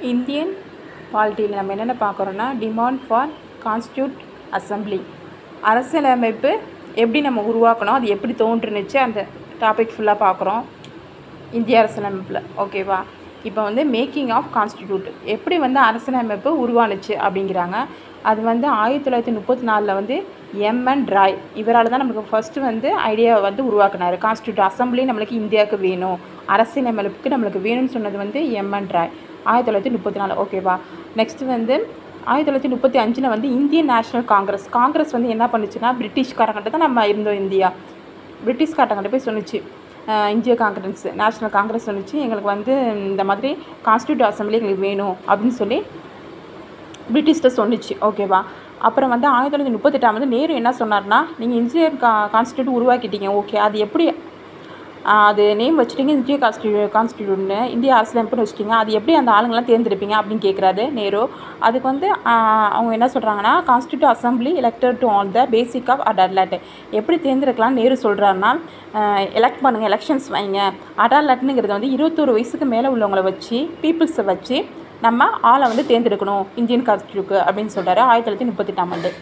Indian பாலிட்டியில் நம்ம என்னென்ன பார்க்குறோன்னா டிமாண்ட் ஃபார் கான்ஸ்டியூட் அசம்பிளி அரசியலமைப்பு எப்படி நம்ம உருவாக்கணும் அது எப்படி தோன்றுனுச்சு அந்த டாபிக் ஃபுல்லாக பார்க்குறோம் இந்திய அரசியலமைப்பில் ஓகேவா இப்போ வந்து மேக்கிங் ஆஃப் கான்ஸ்டிடியூட் எப்படி வந்து அரசியலமைப்பு உருவானுச்சு அப்படிங்கிறாங்க அது வந்து ஆயிரத்தி தொள்ளாயிரத்தி முப்பத்தி நாலில் வந்து எம்என் ராய் இவரால் தான் நமக்கு ஃபஸ்ட்டு வந்து ஐடியா வந்து உருவாக்குனார் கான்ஸ்டியூட் அசம்பிளி நம்மளுக்கு இந்தியாவுக்கு வேணும் அரசியலமைப்புக்கு நம்மளுக்கு வேணும்னு சொன்னது வந்து எம்என் ராய் ஆயிரத்தி தொள்ளாயிரத்தி முப்பத்தி நாலு ஓகேவா நெக்ஸ்ட்டு வந்து ஆயிரத்தி தொள்ளாயிரத்தி முப்பத்தி அஞ்சில் வந்து இந்தியன் நேஷனல் காங்கிரஸ் காங்கிரஸ் வந்து என்ன பண்ணுச்சுன்னா பிரிட்டிஷ்காரங்கிட்ட தான் நம்ம இருந்தோம் இந்தியா பிரிட்டிஷ்காரங்கிட்ட போய் சொன்னுச்சு அஹ் இந்திய காங்கிரஸ் நேஷனல் காங்கிரஸ் சொன்னுச்சு எங்களுக்கு வந்து இந்த மாதிரி கான்ஸ்டியூட் அசம்பிளி எங்களுக்கு வேணும் அப்படின்னு சொல்லி பிரிட்டிஷ்கிட்ட சொன்னுச்சு ஓகேவா அப்புறம் வந்து ஆயிரத்தி தொள்ளாயிரத்தி முப்பத்தெட்டாம் வந்து நேரு என்ன சொன்னார்னா நீங்கள் இந்தியன் கா கான்ஸ்டியூட் உருவாக்கிட்டீங்க ஓகே அது எப்படி ஆஹ் அது நேம் வச்சுட்டீங்க இந்திய கான்ஸ்டியூ கான்ஸ்டியூட்னு இந்திய அரசியலமைப்புன்னு வச்சுட்டீங்க அது எப்படி அந்த ஆளுங்களாம் தேர்ந்தெடுப்பீங்க அப்படின்னு கேட்குறாரு நேரு அதுக்கு வந்து ஆஹ் அவங்க என்ன சொல்கிறாங்கன்னா constituent assembly elected to on the basic of adult எப்படி தேர்ந்தெடுக்கலாம் நேரு சொல்கிறாருன்னா எலெக்ட் பண்ணுங்கள் எலெக்ஷன்ஸ் வைங்க அடாலட்னுங்கிறது வந்து இருபத்தோரு வயசுக்கு மேலே உள்ளவங்கள வச்சு பீப்புள்ஸை வச்சு நம்ம ஆளை வந்து தேர்ந்தெடுக்கணும் இந்தியன் கான்ஸ்டியூக்கு அப்படின்னு சொல்கிறாரு ஆயிரத்தி தொள்ளாயிரத்தி முப்பத்தெட்டாம் ஆண்டு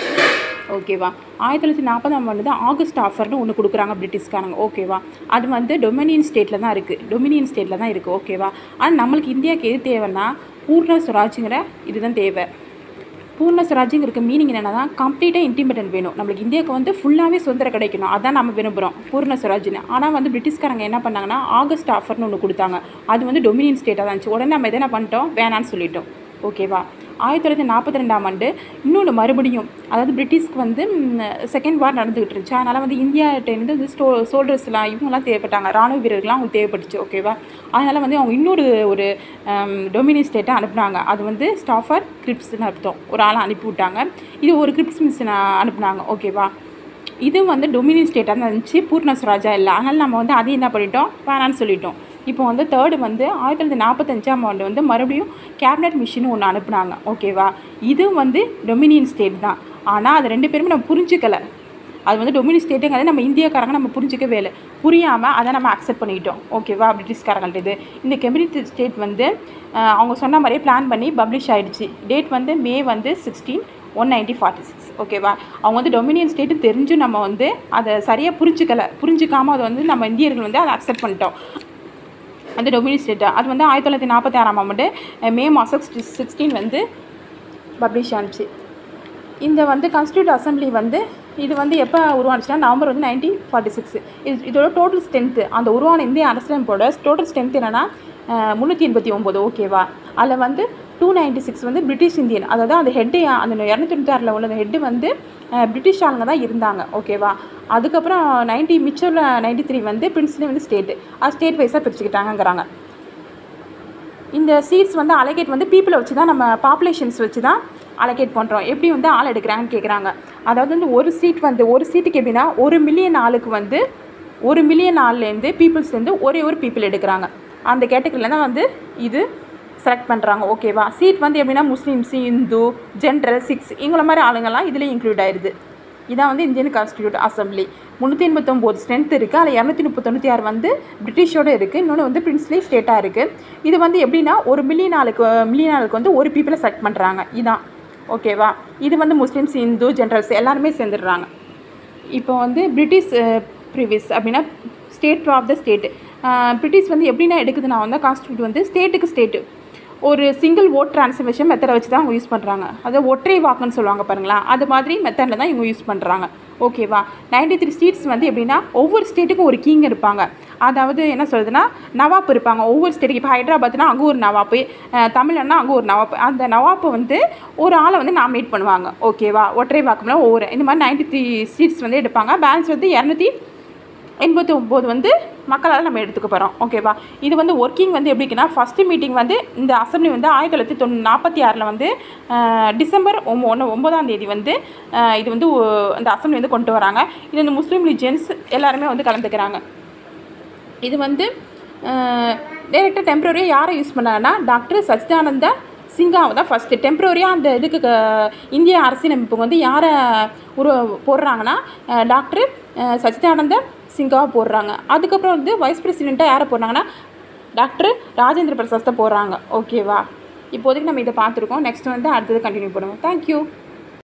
ஓகேவா ஆயிரத்தி தொள்ளாயிரத்தி நாற்பதாம் ஆண்டு தான் ஆகஸ்ட் ஆஃபர்னு ஒன்று கொடுக்குறாங்க பிரிட்டிஷ்காரங்க ஓகேவா அது வந்து டொமினியன் ஸ்டேட்டில் தான் இருக்குது டொமினியன் ஸ்டேட்டில் தான் இருக்குது ஓகேவா ஆனால் நம்மளுக்கு இந்தியாவுக்கு எது தேவைன்னா பூர்ண சுராஜுங்கிற இதுதான் தேவை பூர்ண சுராஜுங்கிறதுக்கு மீனிங் என்னென்னா கம்ப்ளீட்டாக இண்டிபெண்டன்ட் வேணும் நம்மளுக்கு இந்தியாவுக்கு வந்து ஃபுல்லாகவே சுதந்திரம் கிடைக்கணும் அதான் நம்ம விரும்புகிறோம் பூர்ண சுராஜ்னு ஆனால் வந்து பிரிட்டிஷ்காரங்க என்ன பண்ணாங்கன்னா ஆகஸ்ட் ஆஃபர்னு ஒன்று கொடுத்தாங்க அது வந்து டொமினியன் ஸ்டேட்டாக தான் இருந்துச்சு உடனே நம்ம எதை என்ன பண்ணிட்டோம் வேணான்னு சொல்லிட்டோம் ஓகேவா ஆயிரத்தி தொள்ளாயிரத்தி நாற்பத்தி ரெண்டாம் ஆண்டு இன்னொன்று மறுபடியும் அதாவது பிரிட்டிஷ்க்கு வந்து செகண்ட் வார் நடந்துகிட்டு இருந்துச்சு அதனால் வந்து இந்தியாட்டேருந்து வந்து ஸ்டோ சோல்டர்ஸ்லாம் இவங்கெல்லாம் தேவைப்பட்டாங்க ராணுவ வீரர்கள்லாம் அவங்களுக்கு தேவைப்பட்டுச்சு ஓகேவா அதனால் வந்து அவங்க இன்னொரு ஒரு டொமினியன் ஸ்டேட்டை அனுப்புனாங்க அது வந்து ஸ்டாஃபர் கிரிப்ஸ்னு அர்த்தம் ஒரு ஆளை அனுப்பி விட்டாங்க இது ஒரு கிரிப்ஸ் மிஷினை அனுப்புனாங்க ஓகேவா இது வந்து டொமினியன் ஸ்டேட்டாக தான் இருந்துச்சு பூர்ண ஸ்வராஜா இல்லை அதனால் நம்ம வந்து அதையும் என்ன பண்ணிட்டோம் வேணான்னு சொல்லிட்டோம் இப்போ வந்து தேர்டு வந்து ஆயிரத்தி தொள்ளாயிரத்தி நாற்பத்தஞ்சாம் ஆண்டு வந்து மறுபடியும் கேபினட் மிஷின் ஒன்று அனுப்புனாங்க ஓகேவா இது வந்து டொமினியன் ஸ்டேட் தான் ஆனால் அது ரெண்டு பேருமே நம்ம புரிஞ்சுக்கலை அது வந்து டொமினியன் ஸ்டேட்டுங்கிறது நம்ம இந்தியக்காரங்க நம்ம புரிஞ்சிக்கவே இல்லை புரியாமல் அதை நம்ம அக்செப்ட் பண்ணிட்டோம் ஓகேவா பிரிட்டிஷ்காரங்கள்ட்ட இது இந்த கம்யூனிட்டி ஸ்டேட் வந்து அஹ், அவங்க சொன்ன மாதிரியே பிளான் பண்ணி பப்ளிஷ் ஆயிடுச்சு டேட் வந்து மே வந்து sixteen one ninety forty six ஓகேவா அவங்க வந்து டொமினியன் ஸ்டேட்டு தெரிஞ்சும் நம்ம வந்து அதை சரியாக புரிஞ்சுக்கலை புரிஞ்சுக்காமல் அதை வந்து நம்ம இந்தியர்கள் வந்து அதை அக்செப்ட் பண்ணிட்டோம் அந்த டொமினியன் ஸ்டேட்டு அது வந்து ஆயிரத்தி தொள்ளாயிரத்தி நாற்பத்தி ஆறாம் ஆண்டு அஹ், மே மாதம் சிக்ஸ்டீன் வந்து பப்ளிஷ் ஆனிச்சு இந்த வந்து கான்ஸ்டியூட் அசம்பிளி வந்து இது வந்து எப்போ உருவானுச்சுன்னா நவம்பர் வந்து நைன்டீன் ஃபார்ட்டி சிக்ஸ் இது இதோட டோட்டல் ஸ்ட்ரென்த்து அந்த உருவான இந்திய அரசியலமைப்போட டோட்டல் ஸ்ட்ரென்த் என்னென்னா முந்நூற்றி எண்பத்தி ஒம்பது ஓகேவா அதில் வந்து டூ நைன்ட்டி சிக்ஸ் வந்து பிரிட்டிஷ் இந்தியன் அதாவது அந்த ஹெட்டு அந்த இரநூத்தி தொண்ணூற்றி ஆறில் உள்ள ஹெட்டு வந்து அஹ், பிரிட்டிஷ் ஆளுங்க தான் இருந்தாங்க ஓகேவா அதுக்கப்புறம் நைன்ட்டி மிச்சம் நைன்ட்டி த்ரீ வந்து பிரின்ஸ்லி வந்து ஸ்டேட்டு அது ஸ்டேட் வைஸாக பிரிச்சுக்கிட்டாங்கங்கிறாங்க இந்த சீட்ஸ் வந்து அலகேட் வந்து பீப்புளை வச்சு தான் நம்ம பாப்புலேஷன்ஸ் வச்சு தான் அலகேட் பண்ணுறோம் எப்படி வந்து ஆள் எடுக்கிறாங்கன்னு கேட்குறாங்க அதாவது வந்து ஒரு சீட் வந்து ஒரு சீட்டுக்கு எப்படின்னா ஒரு மில்லியன் ஆளுக்கு வந்து ஒரு மில்லியன் ஆள்லேருந்து பீப்புள்ஸ்லேருந்து ஒரே ஒரு பீப்புள் எடுக்கிறாங்க அந்த கேட்டகரியில் தான் வந்து இது செலக்ட் பண்ணுறாங்க ஓகேவா சீட் வந்து எப்படின்னா முஸ்லீம்ஸ் இந்து ஜென்ரல் சிக்ஸ் இவங்கள மாதிரி ஆளுங்கள்லாம் இதில் இன்க்ளூட் ஆயிடுது இதான் வந்து இந்தியன் கான்ஸ்டியூட் அசம்பிளி முந்நூற்றி எண்பத்தொம்போது ஸ்ட்ரென்த் இருக்குது அதில் இரநூத்தி முப்பத்தொண்ணூற்றி ஆறு வந்து பிரிட்டிஷோட இருக்குது இன்னொன்று வந்து பிரின்ஸ்லி ஸ்டேட்டாக இருக்குது இது வந்து எப்படின்னா ஒரு மில்லியன் ஆளுக்கு மில்லியன் ஆளுக்கு வந்து ஒரு பீப்புளை செலக்ட் பண்ணுறாங்க இதான் ஓகேவா இது வந்து முஸ்லீம்ஸ் இந்து ஜென்ரல்ஸ் எல்லாருமே சேர்ந்துடுறாங்க இப்போ வந்து பிரிட்டிஷ் ப்ரிவிஸ் அப்படின்னா state of the state British வந்து எப்படின்னா எடுக்குதுன்னா வந்து கான்ஸ்டியூட் வந்து ஸ்டேட்டுக்கு ஸ்டேட்டு ஒரு சிங்கிள் ஓட் ட்ரான்ஸ்ஃபர்மேஷன் மெத்தடை வச்சு தான் அவங்க யூஸ் பண்ணுறாங்க அதை ஒற்றை வாக்குன்னு சொல்லுவாங்க பாருங்களா அது மாதிரி மெத்தடில் தான் இவங்க யூஸ் பண்ணுறாங்க ஓகேவா நைன்டி த்ரீ ஸ்டேட்ஸ் வந்து எப்படின்னா ஒவ்வொரு ஸ்டேட்டுக்கும் ஒரு கிங் இருப்பாங்க அதாவது என்ன சொல்கிறதுனா நவாப் இருப்பாங்க ஒவ்வொரு ஸ்டேட்டுக்கு இப்போ ஹைதராபாத்னா அங்கே ஒரு நவாப்பு அஹ் தமிழ்னா அங்கே ஒரு நவாப்பு அந்த நவாப்பை வந்து ஒரு ஆளை வந்து நாமினேட் பண்ணுவாங்க ஓகேவா ஒற்றை வாக்குல ஒவ்வொரு இந்த மாதிரி நைன்டி த்ரீ சீட்ஸ் வந்து எடுப்பாங்க பேலன்ஸ் வந்து இரநூத்தி எண்பத்தி ஒம்பது வந்து மக்களால் நம்ம எடுத்துக்க போகிறோம் ஓகேவா இது வந்து ஒர்க்கிங் வந்து எப்படின்னா ஃபஸ்ட்டு மீட்டிங் வந்து இந்த அசம்பிளி வந்து ஆயிரத்தி தொள்ளாயிரத்தி தொண்ணூ நாற்பத்தி ஆறில் வந்து அஹ், டிசம்பர் ஒம் ஒன்று ஒன்பதாம் தேதி வந்து அஹ், இது வந்து ஒ- இந்த அசம்பிளி வந்து கொண்டு வராங்க இது வந்து முஸ்லீம் ரிலிஜியன்ஸ் எல்லாருமே வந்து கலந்துக்கிறாங்க இது வந்து டேரெக்டாக டெம்பரரியாக யாரை யூஸ் பண்ணாங்கன்னா டாக்டர் சச்சிதானந்த சிங்காவை தான் ஃபஸ்ட்டு டெம்பரரியாக அந்த இதுக்கு க- இந்திய அரசியலமைப்புக்கு வந்து யாரை உரு போடுறாங்கன்னா அஹ், டாக்டர் அஹ், சச்சிதானந்த சிங்காவை போடுறாங்க அதுக்கப்புறம் வந்து வைஸ் பிரசிடெண்ட்டாக யாரை போடுறாங்கன்னா டாக்டர் ராஜேந்திர பிரசாத்தை போடுறாங்க ஓகேவா இப்போதைக்கு நம்ம இதை பார்த்துருக்கோம் நெக்ஸ்ட் வந்து அடுத்தது கண்டினியூ பண்ணுவோம் தேங்க்யூ